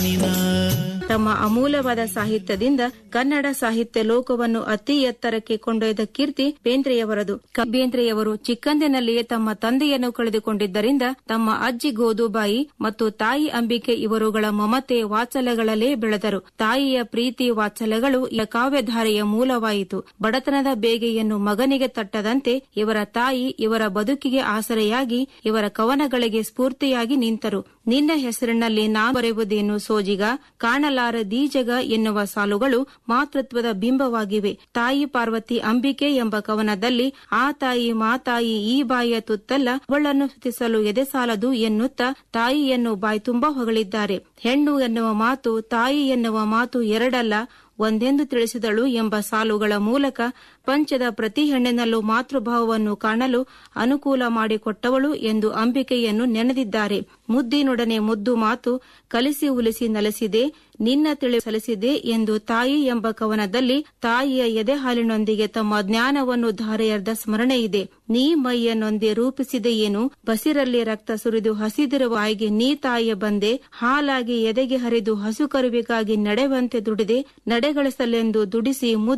ರಾಣಿನ ತಮ್ಮ ಅಮೂಲ್ಯವಾದ ಸಾಹಿತ್ಯದಿಂದ ಕನ್ನಡ ಸಾಹಿತ್ಯ ಲೋಕವನ್ನು ಅತಿ ಎತ್ತರಕ್ಕೆ ಕೊಂಡೊಯ್ದ ಕೀರ್ತಿ ಬೇಂದ್ರೆಯವರದು ಕ- ಬೇಂದ್ರೆಯವರು ಚಿಕ್ಕಂದಿನಲ್ಲಿಯೇ ತಮ್ಮ ತಂದೆಯನ್ನು ಕಳೆದುಕೊಂಡಿದ್ದರಿಂದ ತಮ್ಮ ಅಜ್ಜಿ ಗೋದುಬಾಯಿ ಮತ್ತು ತಾಯಿ ಅಂಬಿಕೆ ಇವರುಗಳ ಮಮತೆ ವಾತ್ಸಲ್ಯಗಳಲ್ಲೇ ಬೆಳೆದರು ತಾಯಿಯ ಪ್ರೀತಿ ವಾತ್ಸಲ್ಯಗಳು ಈ ಕಾವ್ಯಧಾರೆಯ ಮೂಲವಾಯಿತು ಬಡತನದ ಬೇಗೆಯನ್ನು ಮಗನಿಗೆ ತಟ್ಟದಂತೆ ಇವರ ತಾಯಿ ಇವರ ಬದುಕಿಗೆ ಆಸರೆಯಾಗಿ ಇವರ ಕವನಗಳಿಗೆ ಸ್ಫೂರ್ತಿಯಾಗಿ ನಿಂತರು ನಿನ್ನ ಹೆಸರಿನಲ್ಲಿ ನಾ ಬರೆಯುವುದೇನು ಸೋಜಿಗ ಕಾಣಲಾರ ದೀಜಗ ಎನ್ನುವ ಸಾಲುಗಳು ಮಾತೃತ್ವದ ಬಿಂಬವಾಗಿವೆ ತಾಯಿ ಪಾರ್ವತಿ ಅಂಬಿಕೆ ಎಂಬ ಕವನದಲ್ಲಿ ಆ ತಾಯಿ ಮಾತಾಯಿ ಈ ಬಾಯಿಯ ತುತ್ತಲ್ಲ ಅವಳನ್ನು ಸ್ತುತಿಸಲು ಎದೆ ಸಾಲದು ಎನ್ನುತ್ತಾ ತಾಯಿಯನ್ನು ಬಾಯ್ತುಂಬಾ ಹೊಗಳಿದ್ದಾರೆ ಹೆಣ್ಣು ಎನ್ನುವ ಮಾತು ತಾಯಿ ಎನ್ನುವ ಮಾತು ಎರಡಲ್ಲ ಒಂದೆಂದು ತಿಳಿಸಿದಳು ಎಂಬ ಸಾಲುಗಳ ಮೂಲಕ ಪಂಚದ ಪ್ರತಿ ಹೆಣ್ಣಿನಲ್ಲೂ ಮಾತೃಭಾವವನ್ನು ಕಾಣಲು ಅನುಕೂಲ ಮಾಡಿಕೊಟ್ಟವಳು ಎಂದು ಅಂಬಿಕೆಯನ್ನು ನೆನೆದಿದ್ದಾರೆ ಮುದ್ದಿನೊಡನೆ ಮುದ್ದು ಮಾತು ಕಲಿಸಿ ಉಲಿಸಿ ನಲಿಸಿದೆ ನಿನ್ನ ತಿಳಿ ಸಲಿಸಿದೆ ಎಂದು ತಾಯಿ ಎಂಬ ಕವನದಲ್ಲಿ ತಾಯಿಯ ಎದೆ ಹಾಲಿನೊಂದಿಗೆ ತಮ್ಮ ಜ್ಞಾನವನ್ನು ಧಾರೆಯರ್ದ ಸ್ಮರಣೆ ಇದೆ ನೀ ಮೈಯನ್ನೊಂದೇ ರೂಪಿಸಿದೆಯೇನು ಬಸಿರಲ್ಲಿ ರಕ್ತ ಸುರಿದು ಹಸಿದಿರುವ ಆಯ್ಗೆ ನೀ ತಾಯಿಯ ಬಂದೆ ಹಾಲಾಗಿ ಎದೆಗೆ ಹರಿದು ಹಸು ಕರುವಿಗಾಗಿ ನಡೆವಂತೆ ದುಡಿದೆ ನಡೆಗಳಿಸಲೆಂದು ದುಡಿಸಿ ಮುದ್ದು